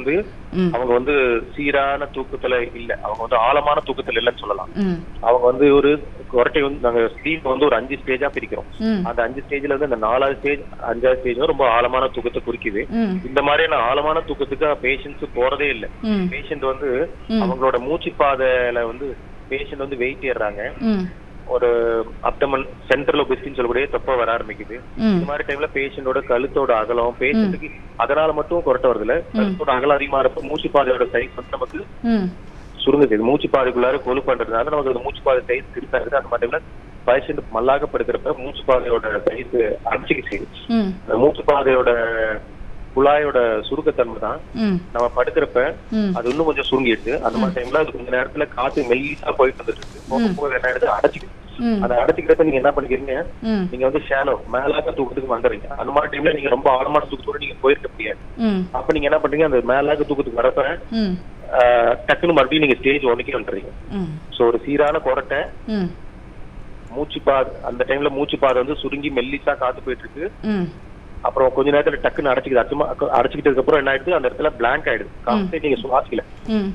வந்து ம் அவங்க வந்து சீரான தூக்கத்துல இல்ல அவங்க வந்து ஆழமான தூக்கத்துல இல்லைன்னு சொல்லலாம் ம் அவங்க வந்து ஒரு கொரட்டை வந்து நாங்க ஸ்லீப் வந்து ஒரு அஞ்சு ஸ்டேஜா பிரிக்கிறோம் ம் அந்த அஞ்சு ஸ்டேஜ்ல வந்து அந்த நாலாவது ஸ்டேஜ் அஞ்சாவது ஸ்டேஜ் ரொம்ப ஆழமான தூக்கத்தை குறிக்குது ம் இந்த மாதிரியான ஆழமான தூக்கத்துக்கு பேஷண்ட்ஸ் போறதே இல்ல ம் பேஷண்ட் வந்து ம். அவங்களோட மூச்சு பாதையில வந்து பேஷண்ட் வந்து வெயிட் ஏறுறாங்க ம் ஒரு அப்டமன் சென்ட்ரல் ஒபிசிட்டின்னு சொல்லக்கூடிய தொப்பை வர ஆரம்பிக்குது ம் இந்த மாதிரி டைம்ல பேஷண்டோட கழுத்தோட அகலம் பேஷண்ட்டுக்கு அதனால மட்டும் கொரட்டை வருது இல்ல கழுத்தோட அகலம் அதிகமா இருப்ப மூச்சு பாதையோட சைஸ் வந்து நமக்கு ம் சுருங்குது இது மூச்சு பாதைக்குள்ளார கொழு பண்றதுனால நமக்கு அந்த மூச்சு பாதை சைஸ் பெருசா இருக்குது அந்த மாதிரி டைம்ல பேஷண்ட் மல்லாக படுக்கிறப்ப மூச்சு பாதையோட சைஸ் அடிச்சுக்கு செய்யுது ம் அந்த மூச்சு பாதையோட குழாயோட சுருக்கத்தன்மை தான் ம் நம்ம படுக்கிறப்ப ம் அது இன்னும் கொஞ்சம் சுருங்கிடுது அந்த மாதிரி டைம்ல அது கொஞ்ச நேரத்துல காத்து மெல்லிசா போயிட்டு வந்துட்டு இருக்கு போக போக என்ன ஆயிடுது அடைச்சிக்குது ம் அதை அடைச்சிக்கிறப்ப நீங்க என்ன பண்ணிக்கிறீங்க ம் நீங்க வந்து ஷாலோ மேலாக தூக்கத்துக்கு வந்துடுறீங்க அந்த மாதிரி டைம்ல நீங்க ரொம்ப ஆழமான தூக்கத்தோட நீங்க போயிருக்க முடியாது ம் அப்ப நீங்க என்ன பண்றீங்க அந்த மேலாக தூக்கத்துக்கு வரப்ப ம் ஆஹ், டக்குன்னு மறுபடியும் நீங்க ஸ்டேஜ் ஒன்றுக்கே வந்துடுறீங்க ம் சோ ஒரு சீரான கொரட்டை ம் மூச்சு பாதை அந்த டைம்ல மூச்சு பாதை வந்து சுருங்கி மெல்லிசா காத்து போயிட்டு இருக்கு ம் அப்புறம் கொஞ்ச நேரத்துல டக்குன்னு அடைச்சிக்குது அச்சுமா அடைச்சிக்கிட்டதுக்கு அப்புறம் என்ன ஆயிடுது அந்த இடத்துல பிளாங்க் ஆயிடுது காசே நீங்க சுவாசிக்கல ம்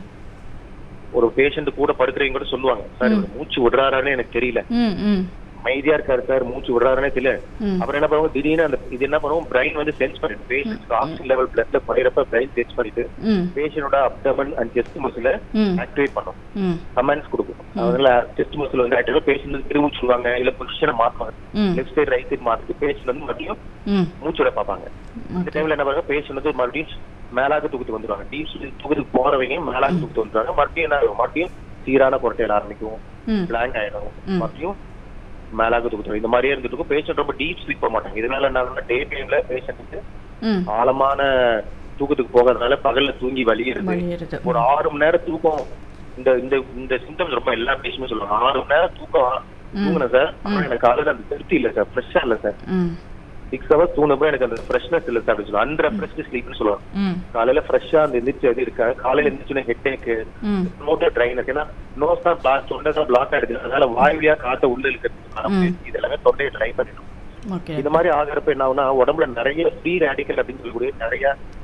ஒரு பேஷண்ட் கூட படுக்கிறவங்க கூட சொல்லுவாங்க சார் இவர் மூச்சு விடுறாரான்னு எனக்கு தெரியல ம் ம் அமைதியா இருக்காரு சார் மூச்சு விடுறாருன்னே தெரியல ம் அப்புறம் என்ன பண்ணுவோம் திடீர்னு அந்த இது என்ன பண்ணுவோம் பிரைன் வந்து சென்ஸ் பண்ணிட்டு பேஷண்ட் ஆக்சிஜன் லெவல் பிளட்ல குறையிறப்ப பிரைன் சென்ஸ் பண்ணிட்டு ம் பேஷண்டோட அப்டமன் அண்ட் செஸ்ட் மசில ம் ஆக்டிவேட் பண்ணும் ம் கமெண்ட்ஸ் கொடுக்கும் அதனால செஸ்ட் மசில் வந்து ஆக்டிவா பேஷண்ட் வந்து திரும்பி சொல்லுவாங்க இல்ல பொசிஷனை மாத்துவாங்க ம் லெஃப்ட் சைடு ரைட் சைடு மாத்திட்டு பேஷண்ட் வந்து மறுபடியும் ம் மூச்சோட பார்ப்பாங்க இந்த டைம்ல என்ன பண்ணுவாங்க பேஷண்ட் வந்து மறுபடியும் மேலாக தூக்கத்துக்கு வந்துருவாங்க டீப் தூக்கத்துக்கு போறவங்க மேலாக தூக்கத்துக்கு வந்துருவாங்க மறுபடியும் என்ன ஆகும்? மறுபடியும் சீரான குரட்டையில ஆரம்பிக்கும் ம் பிளாங்க் ஆயிடும் ம். மறுபடியும் மேலாக தூக்கத்துக்கு இந்த மாதிரியே இருந்துட்டு இருக்கும் பேஷண்ட் ரொம்ப டீப் ஸ்லீப் போக மாட்டாங்க இதனால என்ன டே டைம்ல பேஷண்ட்டுக்கு ம் ஆழமான தூக்கத்துக்கு போகாதனால பகல்ல தூங்கி வலியிருது வழியிறது ஒரு ஆறு மணி நேரம் தூக்கம் இந்த இந்த இந்த சிம்டம்ஸ் ரொம்ப எல்லா பேஷண்ட்டுமே சொல்லுவாங்க ஆறு மணி நேரம் தூக்கம் தூங்குனேன் சார் ஆனா எனக்கு காலையில அந்த திருப்தி இல்ல சார் ஃப்ரெஷ்ஷா இல்ல சார் ம் சிக்ஸ் ஹவர்ஸ் தூங்கினப்ப எனக்கு அந்த ஃப்ரெஷ்னஸ் இல்ல சார் அப்படின்னு சொல்லுவாங்க அன்ரெஃப்ரெஷ்டு ஸ்லீப்னு சொல்லுவாங்க ம் காலையில ஃப்ரெஷ்ஷா அந்த எந்திரிச்சு அது இருக்கா காலையில எந்திரிச்சுன்னா ஹெட் ஏக்கு ம் நோட்டர் ட்ரைனஸ் ஏன்னா நோஸ் தான் பிளாக் தொண்டை தான் பிளாக் ஆயிடுது அதனால வாய் வழியா காத்த உள்ள இருக்கிறது இது எல்லாமே தொண்டையை ட்ரை பண்ணிடும் ஓகே இந்த மாதிரி ஆகிறப்ப என்ன ஆகும்னா உடம்புல நிறைய ஃப்ரீ ரேடிக்கல் அப்படின்னு சொல்லக்கூடிய நிறைய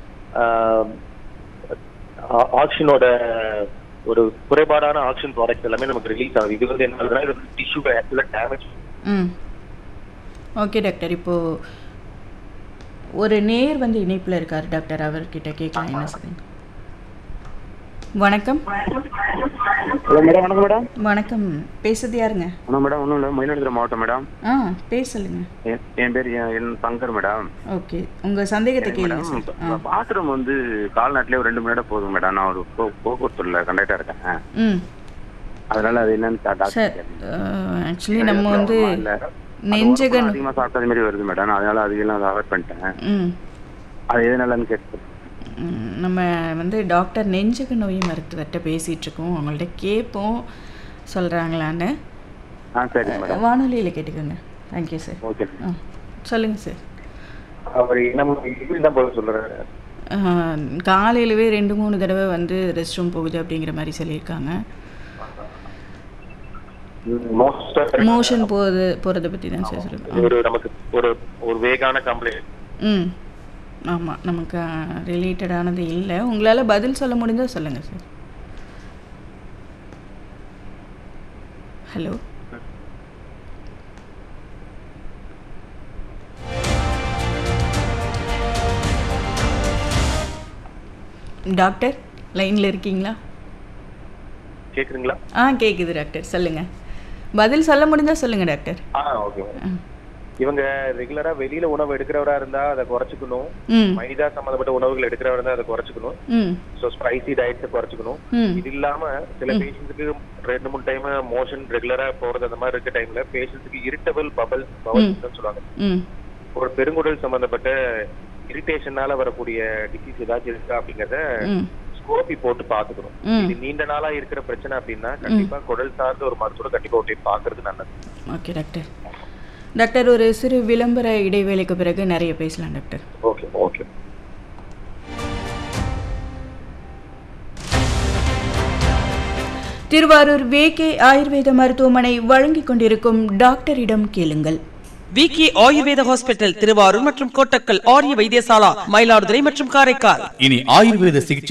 ஆக்சிஜனோட ஒரு குறைபாடான ஆக்சிஜன் ப்ராடக்ட்ஸ் எல்லாமே நமக்கு ரிலீஸ் ஆகுது இது வந்து என்ன ஆகுதுன்னா இது டிஷ்யூ ஆக்சுவலாக டேமேஜ் ம் ஓகே டாக்டர் இப்போ ஒரு நேர் வந்து இணைப்பில் இருக்கார் டாக்டர் அவர்கிட்ட கேட்கலாம் என்ன சொல்றீங்க வணக்கம் ஹலோ மேடம் வணக்கம் மேடம் வணக்கம் பேசுறது யாருங்க வணக்கம் மேடம் ஒன்றும் இல்லை மயிலாடுதுறை மாவட்டம் மேடம் ஆ பேர் சொல்லுங்க என் என் பேர் என் என் சங்கர் மேடம் ஓகே உங்க சந்தேகத்தை கேளுங்க சார் ஆ மேடம் பாத்ரூம் வந்து கால்நாட்டிலே ஒரு ரெண்டு மணி நேரம் போதும் மேடம் நான் ஒரு போ போக்குவரத்துல கண்டக்டர் இருக்கேன் ம் அதனால அது என்னன்னு சா- டாக்டர் சார் கேட்டேன். ஆக்சுவலி நம்ம வந்து இல்ல. அது நெஞ்சக உடம்புல அதிகமா சாப்பிட்டது மாதிரி வருது மேடம் அதனால அதையெல்லாம் அதை அவாய்ட் பண்ணிட்டேன் ம் அது எதனாலன்னு கேட்டு ம், நம்ம வந்து டாக்டர் நெஞ்சக நோய் மருத்துவர்கிட்ட பேசிகிட்டு இருக்கோம் அவங்கள்ட்ட கேட்போம் சொல்கிறாங்களான்னு ஆ சரி மேடம் வானொலியில் கேட்டுக்கோங்க தேங்க்யூ சார் ஓகே ஆ சொல்லுங்கள் சார் அவர் என்ன இப்படி தான் போக சொல்றாரு காலையிலவே ரெண்டு மூணு தடவை வந்து ரெஸ்ட் ரூம் போகுது அப்படிங்கிற மாதிரி சொல்லியிருக்காங்க மோஸ்ட் மோஷன் போகுது போகிறத பற்றி தான் சார் சொல்லுங்கள் ஒரு நமக்கு ஒரு ஒரு வேகான கம்ப்ளைண்ட் ம் ஆமாம் நமக்கு ரிலேட்டடானது இல்லை உங்களால் பதில் சொல்ல முடிஞ்சால் சொல்லுங்கள் சார் ஹலோ டாக்டர் லைனில் இருக்கீங்களா கேக்குறீங்களா ஆ கேட்குது டாக்டர் சொல்லுங்கள் பதில் சொல்ல முடிஞ்சால் சொல்லுங்கள் டாக்டர் ஆ ஓகே இவங்க ரெகுலரா வெளியில உணவு எடுக்கிறவரா இருந்தா அதை குறைச்சிக்கணும் ம் மைதா சம்பந்தப்பட்ட உணவுகள் எடுக்கிறவரா இருந்தா அதை குறைச்சிக்கணும் ம் ஸோ ஸ்பைசி டயட்ஸை குறைச்சிக்கணும் ம் இது இல்லாம சில பேஷண்ட்ஸுக்கு ரெண்டு மூணு டைம் மோஷன் ரெகுலரா போறது அந்த மாதிரி இருக்க டைம்ல பேஷண்ட்ஸுக்கு இரிட்டபிள் பபல் பவல்ஸ் சொல்லுவாங்க ம் ஒரு பெருங்குடல் சம்பந்தப்பட்ட இரிட்டேஷனால வரக்கூடிய டிசீஸ் ஏதாச்சும் இருக்கா அப்படிங்கறத ம் ஸ்கோப்பி போட்டு பாத்துக்கணும் ம். இது நீண்ட நாளா இருக்கிற பிரச்சனை அப்படின்னா கண்டிப்பா குடல் சார்ந்த ஒரு மருத்துவரை கண்டிப்பா ஒரு time பாக்குறது நல்லது ஓகே டாக்டர் டாக்டர் ஒரு சிறு விளம்பர இடைவேளைக்கு பிறகு நிறைய பேசலாம் doctor okay okay Tiruvarur VK ஆயுர்வேத மருத்துவமனை வழங்கிக் கொண்டிருக்கும் டாக்டரிடம் கேளுங்கள் விகே ஆயுர்வேத ஹாஸ்பிட்டல் திருவாரூர் மற்றும் கோட்டக்கல் ஆரிய வைத்தியசாலா மயிலாடுதுறை மற்றும் காரைக்கால் இனி ஆயுர்வேத சிகிச்சை